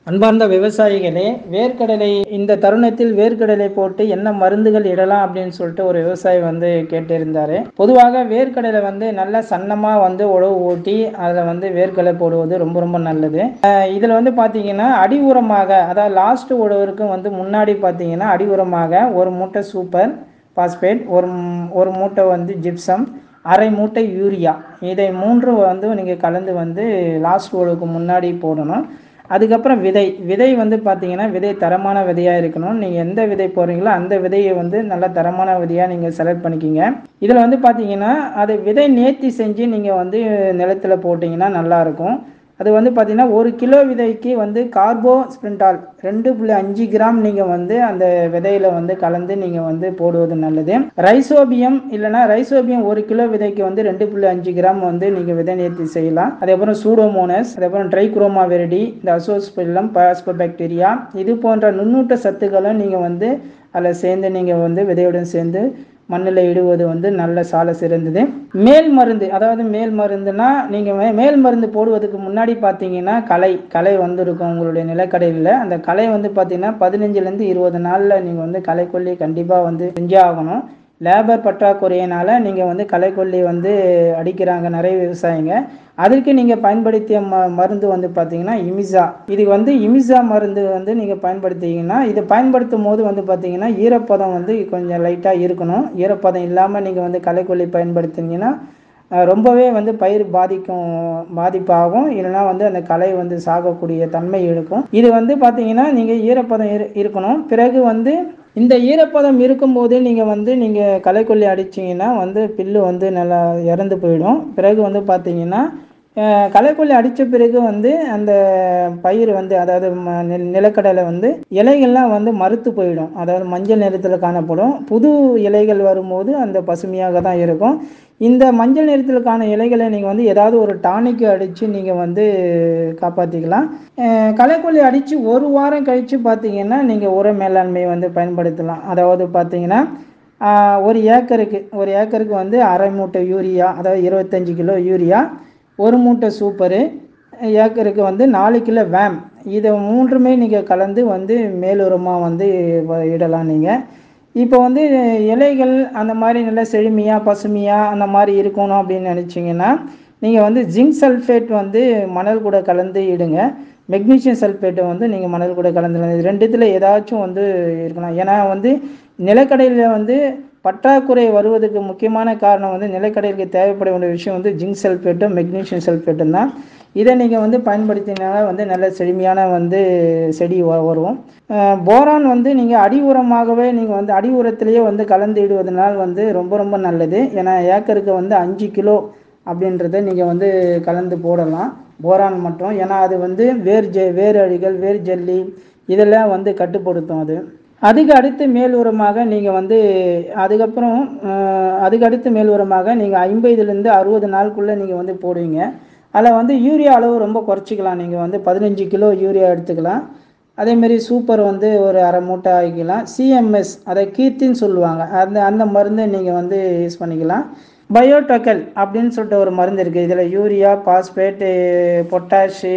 அன்பார்ந்த விவசாயிகளே வேர்க்கடலை இந்த தருணத்தில் வேர்க்கடலை போட்டு என்ன மருந்துகள் இடலாம் அப்படின்னு சொல்லிட்டு ஒரு விவசாயி வந்து கேட்டிருந்தாரு பொதுவாக வேர்க்கடலை வந்து நல்லா சன்னமாக வந்து உழவு ஓட்டி அதில் வந்து வேர்க்கடலை போடுவது ரொம்ப ரொம்ப நல்லது அஹ் இதில் வந்து பார்த்தீங்கன்னா அடி உரமாக அதாவது லாஸ்ட் உழவருக்கும் வந்து முன்னாடி பார்த்தீங்கன்னா அடி உரமாக ஒரு மூட்டை சூப்பர் பாஸ்பேட் ஒரு மூ- ஒரு மூட்டை வந்து ஜிப்சம் அரை மூட்டை யூரியா இதை மூன்று வந்து நீங்கள் கலந்து வந்து லாஸ்ட் உழவுக்கு முன்னாடி போடணும் அதுக்கப்புறம் விதை விதை வந்து பார்த்தீங்கன்னா விதை தரமான விதையாக இருக்கணும் நீங்கள் எந்த விதை போடுறீங்களோ அந்த விதையை வந்து நல்ல தரமான விதையாக நீங்கள் செலக்ட் பண்ணிக்கிங்க இதில் வந்து பார்த்தீங்கன்னா அது விதை நேர்த்தி செஞ்சு நீங்கள் வந்து நிலத்துல போட்டிங்கன்னா நல்லாயிருக்கும் அது வந்து பார்த்தீங்கன்னா ஒரு கிலோ விதைக்கு வந்து கார்போ ஸ்பிரிண்டால் ரெண்டு புள்ளி அஞ்சு கிராம் நீங்கள் வந்து அந்த விதையில வந்து கலந்து நீங்கள் வந்து போடுவது நல்லது ரைசோபியம் இல்லைன்னா ரைசோபியம் ஒரு கிலோ விதைக்கு வந்து ரெண்டு புள்ளி அஞ்சு கிராம் வந்து நீங்கள் விதை நேர்த்தி செய்யலாம் அதேபோல் சூடோமோனஸ் அதேபோல் ட்ரைக்ரோமா வெரடி இந்த அசோஸ்பில்லம் பாஸ்போபாக்டீரியா இது போன்ற நுண்ணூட்ட சத்துக்களும் நீங்கள் வந்து அதில் சேர்ந்து நீங்கள் வந்து விதையுடன் சேர்ந்து மண்ணில் இடுவது வந்து நல்ல சால சிறந்தது மேல் மருந்து அதாவது மேல் மருந்துனா நீங்கள் மேல் மருந்து போடுவதுக்கு முன்னாடி பார்த்தீங்கன்னா களை களை வந்திருக்கும் உங்களுடைய நிலக்கடையில் அந்த களை வந்து பார்த்தீங்கன்னா பதினஞ்சுலேருந்து இருபது நாளில் நீங்கள் வந்து களைக்கொல்லி கண்டிப்பாக வந்து செஞ்சே ஆகணும் லேபர் பற்றாக்குறையினால நீங்கள் வந்து களைக்கொல்லி வந்து அடிக்கிறாங்க நிறைய விவசாயிங்க அதற்கு நீங்கள் பயன்படுத்திய ம மருந்து வந்து பார்த்தீங்கன்னா இமிசா இது வந்து இமிசா மருந்து வந்து நீங்கள் பயன்படுத்திங்கன்னா இதை பயன்படுத்தும் போது வந்து பார்த்தீங்கன்னா ஈரப்பதம் வந்து கொஞ்சம் லைட்டாக இருக்கணும் ஈரப்பதம் இல்லாமல் நீங்கள் வந்து களைக்கொல்லி பயன்படுத்தினீங்கன்னா அஹ், ரொம்பவே வந்து பயிர் பாதிக்கும் பாதிப்பாகும் இல்லைன்னா வந்து அந்த களை வந்து சாகக்கூடிய தன்மை இருக்கும் இது வந்து பார்த்தீங்கன்னா நீங்கள் ஈரப்பதம் இரு இருக்கணும் பிறகு வந்து இந்த ஈரப்பதம் இருக்கும்போது நீங்கள் வந்து நீங்கள் களைக்கொல்லி அடிச்சீங்கன்னா வந்து பில்லு வந்து நல்லா இறந்து போயிடும் பிறகு வந்து பார்த்தீங்கன்னா அஹ், களைக்கொல்லி அடித்த பிறகு வந்து அந்த பயிர் வந்து அதாவது ம- நெல் நிலக்கடலை வந்து இலைகள்லாம் வந்து மறுத்து போயிடும் அதாவது மஞ்சள் நிறத்தில் காணப்படும் புது இலைகள் வரும்போது அந்த பசுமையாக தான் இருக்கும் இந்த மஞ்சள் நிறத்திற்கான இலைகளை நீங்கள் வந்து ஏதாவது ஒரு டானிக்கு அடித்து நீங்கள் வந்து காப்பாற்றிக்கலாம் அஹ் களைக்கொல்லி அடித்து ஒரு வாரம் கழித்து பார்த்தீங்கன்னா நீங்கள் உர மேலாண்மை வந்து பயன்படுத்தலாம் அதாவது பார்த்தீங்கன்னா ஆஹ் ஒரு ஏக்கருக்கு ஒரு ஏக்கருக்கு வந்து அரை மூட்டை யூரியா அதாவது இருபத்தஞ்சி கிலோ யூரியா ஒரு மூட்டை சூப்பரு ஏக்கருக்கு வந்து நாலு கிலோ வேம் இதை மூன்றுமே நீங்கள் கலந்து வந்து மேலுரமாக வந்து வ- இடலாம் நீங்கள் இப்போ வந்து இலைகள் அந்த மாதிரி நல்லா செழுமையாக பசுமையாக அந்த மாதிரி இருக்கணும் அப்படின்னு நினச்சிங்கன்னா நீங்கள் வந்து ஜிங்க் சல்ஃபேட் வந்து மணல் கூட கலந்து இடுங்க மெக்னீசியம் சல்ஃபேட்டை வந்து நீங்கள் மணல் கூட கலந்துடலாம் இது ரெண்டுத்தில் ஏதாச்சும் வந்து இருக்கலாம் ஏன்னா வந்து நிலக்கடையில் வந்து பற்றாக்குறை வருவதற்கு முக்கியமான காரணம் வந்து நிலக்கடலுக்கு தேவைப்பட வேண்டிய விஷயம் வந்து ஜிங்க் சல்ஃபேட்டும் மெக்னீசியம் சல்ஃபேட்டும் தான் இதை நீங்கள் வந்து பயன்படுத்தினால வந்து நல்ல செழுமையான வந்து செடி வ- வரும் அஹ் போரான் வந்து நீங்கள் அடி உரமாகவே நீங்கள் வந்து அடி உரத்திலேயே வந்து கலந்து இடுவதனால் வந்து ரொம்ப ரொம்ப நல்லது ஏன்னா ஏக்கருக்கு வந்து அஞ்சு கிலோ அப்படின்றத நீங்கள் வந்து கலந்து போடலாம் போரான் மட்டும் ஏன்னா அது வந்து வேர் ஜெ வேர் அழிகள் வேர் ஜல்லி இதெல்லாம் வந்து கட்டுப்படுத்தும் அது அதுக்கு அடுத்து மேல் உரமாக நீங்கள் வந்து அதுக்கப்புறம் அஹ், அதுக்கு அடுத்து மேல் உரமாக நீங்கள் ஐம்பதுலேருந்து அறுபது நாளுக்குள்ளே நீங்கள் வந்து போடுவீங்க அதில் வந்து யூரியா அளவு ரொம்ப குறைச்சிக்கலாம் நீங்கள் வந்து பதினஞ்சு கிலோ யூரியா எடுத்துக்கலாம் அதேமாரி சூப்பர் வந்து ஒரு அரை மூட்டை ஆக்கிக்கலாம் சிஎம்எஸ் அதை கீர்த்தின்னு சொல்லுவாங்க அந்த அந்த மருந்தை நீங்கள் வந்து யூஸ் பண்ணிக்கலாம் பயோடொக்கல் அப்படின்னு சொல்லிட்டு ஒரு மருந்து இருக்குது இதில் யூரியா பாஸ்பேட்டு பொட்டாஷு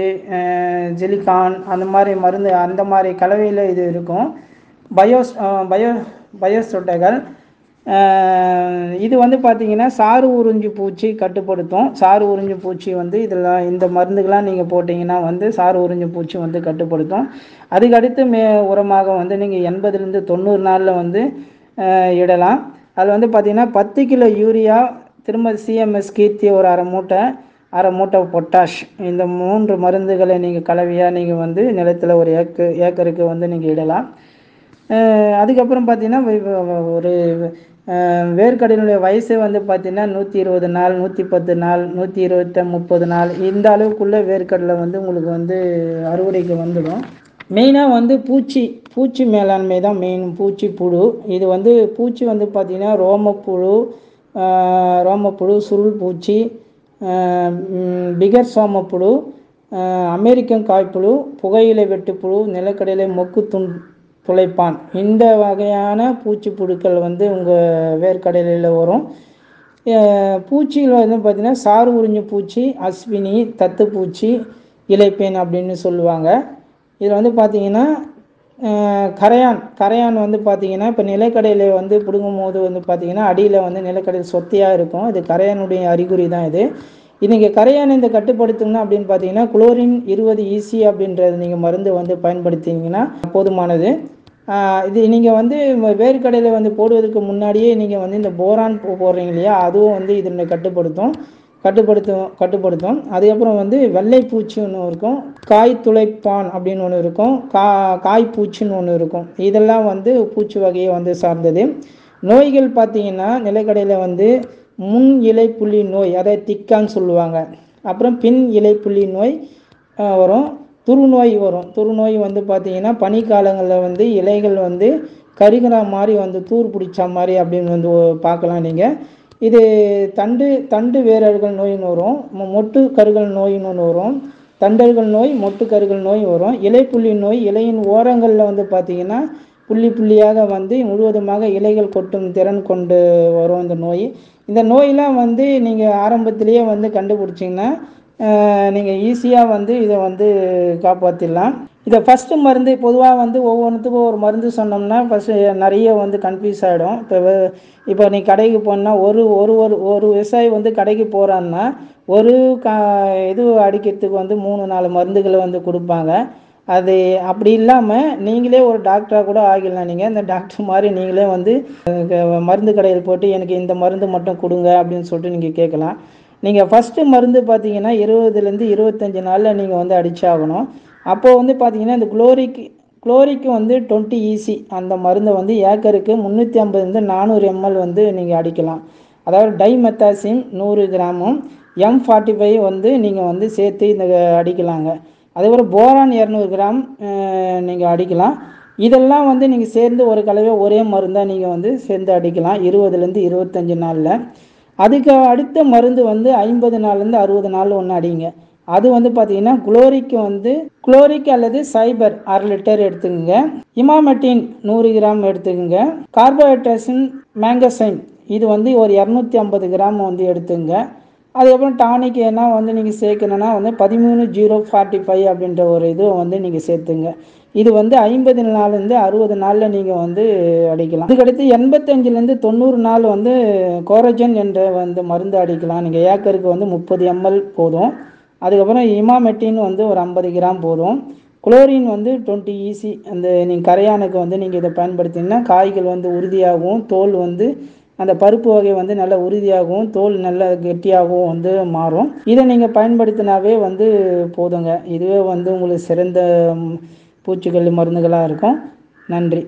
ஜிலிகான் அந்த மாதிரி மருந்து அந்த மாதிரி கலவையில் இது இருக்கும் பயோஸ் பயோ பயோசொட்டைகள் இது வந்து பார்த்தீங்கன்னா சாறு உறிஞ்சு பூச்சி கட்டுப்படுத்தும் சாறு உறிஞ்சு பூச்சி வந்து இதில் இந்த மருந்துகள்லாம் நீங்கள் போட்டிங்கன்னா வந்து சாறு உறிஞ்சு பூச்சி வந்து கட்டுப்படுத்தும் அதுக்கு அடுத்து மே உரமாக வந்து நீங்கள் எண்பதுலேருந்து தொண்ணூறு நாளில் வந்து அஹ், இடலாம் அதில் வந்து பார்த்தீங்கன்னா பத்து கிலோ யூரியா திரும்ப சிஎம்எஸ் கீர்த்தி ஒரு அரை மூட்டை அரை மூட்டை பொட்டாஷ் இந்த மூன்று மருந்துகளை நீங்கள் கலவையாக நீங்கள் வந்து நிலத்தில் ஒரு ஏக்கு ஏக்கருக்கு வந்து நீங்கள் இடலாம் அஹ் அதுக்கப்புறம் பார்த்தீங்கன்னா வி- வி- ஒரு அஹ் வேர்க்கடலினுடைய வயசு வந்து பார்த்தீங்கன்னா நூற்றி இருபது நாள் நூற்றி பத்து நாள் நூற்றி இருபத்தி முப்பது நாள் இந்த அளவுக்குள்ளே வேர்க்கடலை வந்து உங்களுக்கு வந்து அறுவடைக்கு வந்துடும் மெயினாக வந்து பூச்சி பூச்சி மேலாண்மை தான் மெயின் பூச்சி புழு இது வந்து பூச்சி வந்து பார்த்திங்கன்னா ரோமப்புழு அஹ் ரோமப்புழு சுருள் பூச்சி அஹ் ம், பிகர் சோமப்புழு அஹ் அமெரிக்கன் காய்ப்புழு புகையிலை வெட்டுப்புழு நிலக்கடலை மொக்கு துண் துளைப்பான் இந்த வகையான பூச்சி புழுக்கள் வந்து உங்கள் வேர்க்கடலையில் வரும் அஹ் பூச்சிகள் வந்து பார்த்திங்கன்னா சாறு உறிஞ்சு பூச்சி அஸ்வினி தத்துப்பூச்சி இலைப்பேன் அப்படின்னு சொல்லுவாங்க இதில் வந்து பார்த்தீங்கன்னா அஹ், கரையான் கரையான் வந்து பார்த்தீங்கன்னா இப்போ நிலக்கடையில் வந்து பிடுங்கும் போது வந்து பார்த்தீங்கன்னா அடியில் வந்து நிலக்கடலை சொத்தையாக இருக்கும் இது கரையானுடைய அறிகுறி தான் இது இன்றைக்கி கரையானை இந்த கட்டுப்படுத்தணும் அப்படின்னு பார்த்தீங்கன்னா குளோரின் இருபது ஈசி அப்படின்றது நீங்கள் மருந்து வந்து பயன்படுத்தினீங்கன்னா போதுமானது ஆஹ் இது நீங்கள் வந்து ம- வேர்க்கடையில் வந்து போடுவதற்கு முன்னாடியே நீங்கள் வந்து இந்த போரான் போ- போடுறீங்க இல்லையா அதுவும் வந்து இதனை கட்டுப்படுத்தும் கட்டுப்படுத்தும் கட்டுப்படுத்தும் அதுக்கப்புறம் வந்து வெள்ளைப்பூச்சி ஒன்று இருக்கும் காய் துளைப்பான் அப்படின்னு ஒன்று இருக்கும் கா காய்ப்பூச்சின்னு ஒன்று இருக்கும் இதெல்லாம் வந்து பூச்சி வகையை வந்து சார்ந்தது நோய்கள் பார்த்தீங்கன்னா நிலக்கடையில் வந்து முன் இலை புள்ளி நோய் அதை திக்கான்னு சொல்லுவாங்க அப்புறம் பின் இலை புள்ளி நோய் ஆஹ் வரும் துருநோய் வரும் துருநோய் வந்து பார்த்தீங்கன்னா பனிக்காலங்களில் வந்து இலைகள் வந்து கருகிற மாதிரி வந்து தூர் பிடிச்ச மாதிரி அப்படின்னு வந்து ஒ- பார்க்கலாம் நீங்கள் இது தண்டு தண்டு வேரல்கள் நோயின்னு வரும் மொ- மொட்டு கருகல் நோயின்னு ஒன்று வரும் தண்டல்கள் நோய் மொட்டு கருகல் நோய் வரும் இலைப்புள்ளி நோய் இலையின் ஓரங்களில் வந்து பார்த்தீங்கன்னா புள்ளி புள்ளியாக வந்து முழுவதுமாக இலைகள் கொட்டும் திறன் கொண்டு வரும் இந்த நோய் இந்த நோயெலாம் வந்து நீங்கள் ஆரம்பத்திலேயே வந்து கண்டுபிடிச்சிங்கன்னா நீங்கள் ஈஸியாக வந்து இதை வந்து காப்பாற்றிடலாம் இதை ஃபஸ்ட்டு மருந்து பொதுவாக வந்து ஒவ்வொன்றுத்துக்கும் ஒரு மருந்து சொன்னோம்னா ஃபஸ்ட்டு நிறைய வந்து கன்ஃபியூஸ் ஆகிடும் இப்போ வே- இப்போ நீ கடைக்கு போனால் ஒரு ஒரு ஒரு ஒரு விவசாயி வந்து கடைக்கு போகிறான்னா ஒரு கா இது அடிக்கிறதுக்கு வந்து மூணு நாலு மருந்துகளை வந்து கொடுப்பாங்க அது அப்படி இல்லாமல் நீங்களே ஒரு டாக்டராக கூட ஆகிடலாம் நீங்கள் இந்த டாக்டர் மாதிரி நீங்களே வந்து அஹ், மருந்து கடையில் போட்டு எனக்கு இந்த மருந்து மட்டும் கொடுங்க அப்படின்னு சொல்லிட்டு நீங்கள் கேட்கலாம் நீங்கள் ஃபஸ்ட்டு மருந்து பார்த்தீங்கன்னா இருபதுலேருந்து இருபத்தஞ்சி நாளில் நீங்கள் வந்து அடிச்சாகணும் அப்போது வந்து பார்த்தீங்கன்னா இந்த குளோரிக் குளோரிக்கு வந்து டுவெண்ட்டி ஈசி அந்த மருந்தை வந்து ஏக்கருக்கு முந்நூற்றி ஐம்பதுலேருந்து நானூறு எம்எல் வந்து நீங்கள் அடிக்கலாம் அதாவது டைமெத்தாசிம் நூறு கிராமும் எம் ஃபார்ட்டி ஃபைவ் வந்து நீங்கள் வந்து சேர்த்து இந்த அடிக்கலாங்க அதுக்கப்புறம் போரான் இரநூறு கிராம் நீங்கள் அடிக்கலாம் இதெல்லாம் வந்து நீங்கள் சேர்ந்து ஒரு கலவை ஒரே மருந்தாக நீங்கள் வந்து சேர்ந்து அடிக்கலாம் இருபதுலேருந்து இருபத்தஞ்சி நாளில் அதுக்கு அடுத்த மருந்து வந்து ஐம்பது நாள்லேருந்து அறுபது நாள் ஒன்று அடிங்க அது வந்து பார்த்தீங்கன்னா குளோரிக்கு வந்து குளோரிக் அல்லது சைபர் அரை லிட்டர் எடுத்துக்கோங்க இமாமெட்டின் நூறு கிராம் எடுத்துக்கோங்க கார்போஹைட்ரேஷன் மேங்கசைன் இது வந்து ஒரு இரநூத்தி ஐம்பது கிராம் வந்து எடுத்துங்க அதுக்கப்புறம் டானிக் என்ன வந்து நீங்கள் சேர்க்கணுன்னா வந்து பதிமூணு ஜீரோ ஃபார்ட்டி ஃபைவ் அப்படின்ற ஒரு இது வந்து நீங்கள் சேர்த்துங்க இது வந்து ஐம்பது நாள்லேருந்து அறுபது நாளில் நீங்கள் வந்து அடிக்கலாம் அதுக்கடுத்து எண்பத்தஞ்சிலேருந்து தொண்ணூறு நாள் வந்து கோரஜன் என்ற வந்து மருந்து அடிக்கலாம் நீங்கள் ஏக்கருக்கு வந்து முப்பது எம்எல் போதும் அதுக்கப்புறம் இமாமெட்டின் வந்து ஒரு ஐம்பது கிராம் போதும் குளோரின் வந்து டுவெண்ட்டி ஈசி அந்த நீங்கள் கரையானுக்கு வந்து நீங்கள் இதை பயன்படுத்தினா காய்கள் வந்து உறுதியாகவும் தோல் வந்து அந்த பருப்பு வகை வந்து நல்ல உறுதியாகவும் தோல் நல்ல கெட்டியாகவும் வந்து மாறும் இதை நீங்கள் பயன்படுத்தினாவே வந்து போதுங்க இதுவே வந்து உங்களுக்கு சிறந்த ம், பூச்சிக்கொல்லி மருந்துகளாக இருக்கும் நன்றி